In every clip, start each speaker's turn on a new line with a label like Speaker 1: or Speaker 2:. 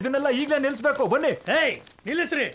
Speaker 1: ಇದನ್ನೆಲ್ಲ ಈಗಲೇ ನಿಲ್ಸ್ಬೇಕು ಬನ್ನಿ
Speaker 2: ಏಯ್ ನಿಲ್ಲಿಸ್ರಿ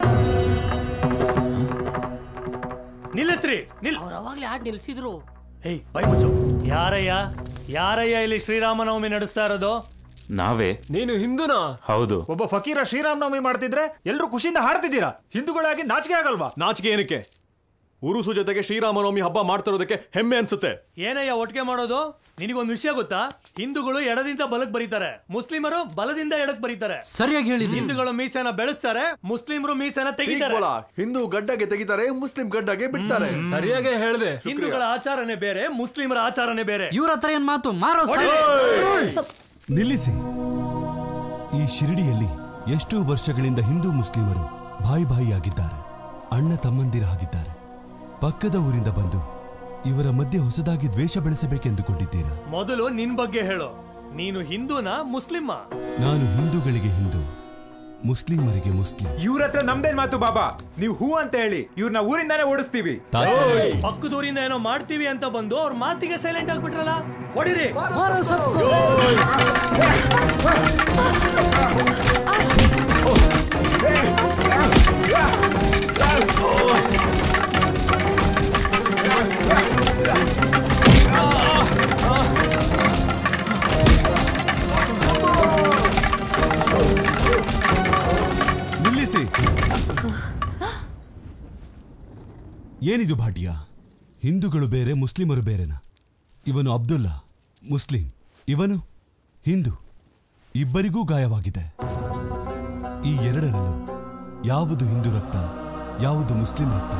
Speaker 2: ನಿಲ್ಲಿಸ್ರಿ ನಿಲ್
Speaker 3: ಅವ್ರು ಅವಾಗ್ಲೇ ಆಡ್ ನಿಲ್ಸಿದ್ರು
Speaker 2: ಏಯ್ ಬೈ ಮುಚ್ಚು ಯಾರಯ್ಯ ಯಾರಯ್ಯ ಇಲ್ಲಿ ಶ್ರೀರಾಮನವಮಿ ನಡೆಸ್ತಾ ಇರೋದು
Speaker 4: ನಾವೇ
Speaker 1: ನೀನು ಹಿಂದೂನಾ
Speaker 4: ಹೌದು
Speaker 1: ಒಬ್ಬ ಫಕೀರ ಶ್ರೀರಾಮನವಮಿ ಮಾಡ್ತಿದ್ರೆ ಎಲ್ರು ಖುಷಿಯಿಂದ ಹಾಡ್ತಿದ್ದೀರಾ ಹಿಂದೂಗಳಾಗಿ ನಾಚಿಕೆ ಆಗಲ್ವಾ
Speaker 5: ನಾಚಿಕೆ ಏನಕ್ಕೆ ಉರುಸು ಜೊತೆಗೆ ಶ್ರೀರಾಮನವಮಿ ಹಬ್ಬ ಮಾಡ್ತಿರೋದಕ್ಕೆ ಹೆಮ್ಮೆ ಅನ್ಸುತ್ತೆ
Speaker 2: ಏನಯ್ಯ ಒಟ್ಟಿಗೆ ಮಾಡೋದು ನಿನಗೊಂದು ವಿಷಯ ಗೊತ್ತಾ ಹಿಂದೂಗಳು ಎಡದಿಂದ ಬಲಕ್ ಬರೀತಾರೆ ಮುಸ್ಲಿಮರು ಬಲದಿಂದ ಎಡಕ್ ಬರೀತಾರೆ
Speaker 3: ಸರಿಯಾಗಿ ಹೇಳಿದ್ರಿ
Speaker 2: ಹಿಂದೂಗಳು ಮೀಸೆನ ಬೆಳೆಸ್ತಾರೆ ಮುಸ್ಲಿಮರು ಮೀಸೆನ
Speaker 6: ಹೀಗ್
Speaker 2: ತೆಗಿತಾರೆ
Speaker 6: ಬೋಲಾ, ಹಿಂದೂ ಗಡ್ಡಗೆ ತೆಗಿತಾರೆ ಮುಸ್ಲಿಂ ಗಡ್ಡಗೆ ಬಿಡ್ತಾರೆ
Speaker 1: ಸರಿಯಾಗಿ ಹೇಳ್ದೆ
Speaker 2: ಹಿಂದೂಗಳ ಆಚಾರನೇ ಬೇರೆ ಮುಸ್ಲಿಮರ ಆಚಾರನೇ ಬೇರೆ
Speaker 3: ಇವ್ರ ಹತ್ರ ಏನ್ ಮಾತು ಮಾರೋ
Speaker 7: ನಿಲ್ಲಿಸಿ ಈ ಶಿರಡಿಯಲ್ಲಿ ಎಷ್ಟೋ ವರ್ಷಗಳಿಂದ ಹಿಂದೂ ಮುಸ್ಲಿಮರು ಬಾಯಿ ಬಾಯಿಯಾಗಿದ್ದಾರೆ ಅಣ್ಣ ತಮ್ಮಂದಿರಾಗಿದ್ದಾರೆ ಪಕ್ಕದ ಊರಿಂದ ಬಂದು ಇವರ ಮಧ್ಯೆ ಹೊಸದಾಗಿ ದ್ವೇಷ ಬೆಳೆಸಬೇಕೆಂದುಕೊಂಡಿದ್ದೀರಾ
Speaker 2: ಮೊದಲು ನಿನ್ ಬಗ್ಗೆ ಹೇಳು ನೀನು ಹಿಂದೂನಾ ಮುಸ್ಲಿಮ್ಮ
Speaker 7: ನಾನು ಹಿಂದೂಗಳಿಗೆ ಹಿಂದೂ ಮುಸ್ಲಿಮರಿಗೆ ಮುಸ್ಲಿಂ
Speaker 1: ಇವ್ರ ಹತ್ರ ನಮ್ದೇನ್ ಮಾತು ಬಾಬಾ ನೀವು ಹೂ ಅಂತ ಹೇಳಿ ಇವ್ರನ್ನ ಊರಿಂದಾನೇ ಓಡಿಸ್ತೀವಿ
Speaker 2: ಪಕ್ಕದೂರಿಂದ ಏನೋ ಮಾಡ್ತೀವಿ ಅಂತ ಬಂದು ಅವ್ರ ಮಾತಿಗೆ ಸೈಲೆಂಟ್ ಆಗ್ಬಿಟ್ರಲ್ಲ ಹೊಡಿರಿ
Speaker 7: ನಿಲ್ಲಿಸಿ ಏನಿದು ಭಾಟಿಯ ಹಿಂದೂಗಳು ಬೇರೆ ಮುಸ್ಲಿಮರು ಬೇರೆನಾ ಇವನು ಅಬ್ದುಲ್ಲಾ ಮುಸ್ಲಿಂ ಇವನು ಹಿಂದೂ ಇಬ್ಬರಿಗೂ ಗಾಯವಾಗಿದೆ ಈ ಎರಡರಲ್ಲೂ ಯಾವುದು ಹಿಂದೂ ರಕ್ತ ಯಾವುದು ಮುಸ್ಲಿಂ ರಕ್ತ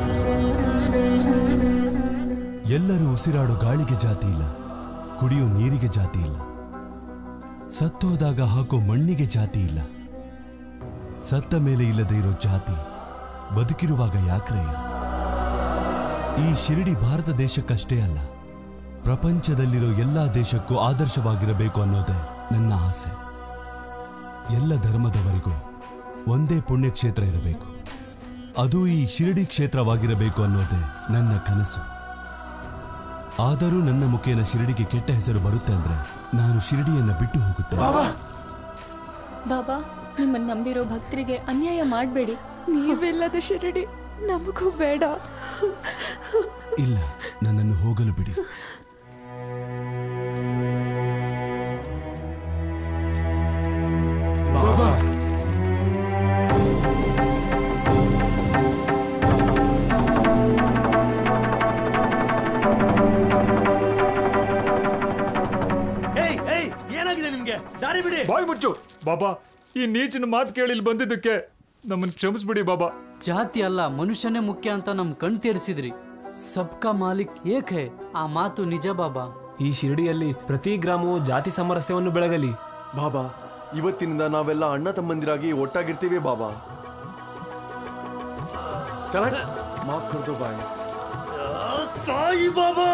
Speaker 7: ಎಲ್ಲರೂ ಉಸಿರಾಡೋ ಗಾಳಿಗೆ ಜಾತಿ ಇಲ್ಲ ಕುಡಿಯೋ ನೀರಿಗೆ ಜಾತಿ ಇಲ್ಲ ಸತ್ತೋದಾಗ ಹಾಕೋ ಮಣ್ಣಿಗೆ ಜಾತಿ ಇಲ್ಲ ಸತ್ತ ಮೇಲೆ ಇಲ್ಲದೆ ಇರೋ ಜಾತಿ ಬದುಕಿರುವಾಗ ಯಾಕ್ರಯ್ಯ ಈ ಶಿರಡಿ ಭಾರತ ದೇಶಕ್ಕಷ್ಟೇ ಅಲ್ಲ ಪ್ರಪಂಚದಲ್ಲಿರೋ ಎಲ್ಲಾ ದೇಶಕ್ಕೂ ಆದರ್ಶವಾಗಿರಬೇಕು ಅನ್ನೋದೇ ನನ್ನ ಆಸೆ ಎಲ್ಲ ಧರ್ಮದವರಿಗೂ ಒಂದೇ ಪುಣ್ಯಕ್ಷೇತ್ರ ಇರಬೇಕು ಅದು ಈ ಶಿರಡಿ ಕ್ಷೇತ್ರವಾಗಿರಬೇಕು ಅನ್ನೋದೇ ನನ್ನ ಕನಸು ಆದರೂ ನನ್ನ ಮುಖೇನ ಶಿರಡಿಗೆ ಕೆಟ್ಟ ಹೆಸರು ಬರುತ್ತೆ ಅಂದ್ರೆ ನಾನು ಶಿರಡಿಯನ್ನ ಬಿಟ್ಟು ಹೋಗುತ್ತೇನೆ
Speaker 8: ಬಾಬಾ ನಿಮ್ಮನ್ನ ನಂಬಿರೋ ಭಕ್ತರಿಗೆ ಅನ್ಯಾಯ ಮಾಡಬೇಡಿ ನೀವೆಲ್ಲದ ಶಿರಡಿ ನಮಗೂ ಬೇಡ
Speaker 7: ಇಲ್ಲ ನನ್ನನ್ನು ಹೋಗಲು ಬಿಡಿ
Speaker 2: ಏಯ್ ಏಯ್ ಏನಾಗಿದೆ ನಿಮ್ಗೆ ದಾರಿ ಬಿಡಿ
Speaker 1: ಬಾಯ್ ಮುಚ್ಚು ಬಾಬಾ ಈ ನೀಚಿನ ಮಾತು ಕೇಳಿ ಇಲ್ಲಿ ಬಂದಿದ್ದಕ್ಕೆ ನಮ್ಮನ್ನ ಕ್ಷಮಿಸ್ಬಿಡಿ ಬಾಬಾ
Speaker 3: ಜಾತಿ ಅಲ್ಲ ಮನುಷ್ಯನೇ ಮುಖ್ಯ ಅಂತ ನಮ್ ಕಣ್ ತೇರಿಸಿದ್ರಿ ಸಬ್ಕಾ ಮಾಲಿಕ್ ಏಕ್ ಹೇ ಆ ಮಾತು ನಿಜ ಬಾಬಾ
Speaker 9: ಈ ಶಿರಡಿಯಲ್ಲಿ ಪ್ರತಿ ಗ್ರಾಮವು ಜಾತಿ ಸಾಮರಸ್ಯವನ್ನು ಬೆಳಗಲಿ
Speaker 6: ಬಾಬಾ ಇವತ್ತಿನಿಂದ ನಾವೆಲ್ಲ ಅಣ್ಣ ತಮ್ಮಂದಿರಾಗಿ ಒಟ್ಟಾಗಿರ್ತೀವಿ ಬಾಬಾ ಚಲ ಮಾಫ್ ಕರ್ದೋ ಬಾಯ್
Speaker 2: ಸಾಯಿ ಬಾಬಾ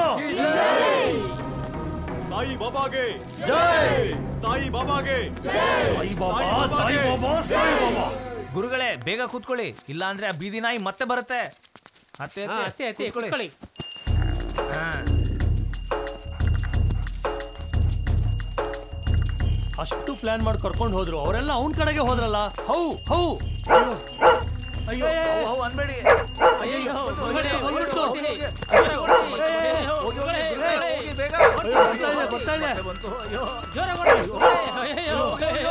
Speaker 5: ಸಾಯಿ ಬಾಬಾಗೆ ಜೈ ಸಾಯಿ ಬಾಬಾಗೆ
Speaker 2: ಸಾಯಿ ಬಾಬಾ ಸಾಯಿ ಬಾಬಾ ಸಾಯಿ ಬಾಬಾ
Speaker 10: ಗುರುಗಳೇ ಬೇಗ ಕೂತ್ಕೊಳ್ಳಿ ಇಲ್ಲ ಅಂದ್ರೆ ಆ ಬೀದಿ ನಾಯಿ ಮತ್ತೆ ಬರುತ್ತೆ ಹತ್ತೆ ಹತ್ತೆ, ಕೂತ್ಕೊಳ್ಳಿ. ಹಾ.
Speaker 2: ಅಷ್ಟು ಪ್ಲಾನ್ ಮಾಡಿ ಕರ್ಕೊಂಡು ಹೋದ್ರು ಅವರೆಲ್ಲ ಅವನ್ ಕಡೆಗೆ ಹೋದ್ರಲ್ಲ ಹೌ ಹೌ ಅಯ್ಯೋ
Speaker 10: ಹೌ, ಹೌ ಅನ್ಬೇಡಿ
Speaker 2: ಅಯ್ಯೋ,
Speaker 10: ಹೋಗಿ, ಹೋಗಿ,
Speaker 2: ಹೋಗ್ಬಿಡ್ತು.
Speaker 10: ಹೋಗಿ, ಹೋಗಿ. ಹೋಗಿ, ಹೋಗಿ, ಬೇಗ, ಹೋಗಿ, ಬೇಗ.
Speaker 2: ಬರ್ತಾ ಇದೆ, ಬರ್ತಾ ಇದೆ.
Speaker 10: ಬಂತು, ಅಯ್ಯೋ.
Speaker 3: ಜೋರಾಗಿ ಹೊಡಿ.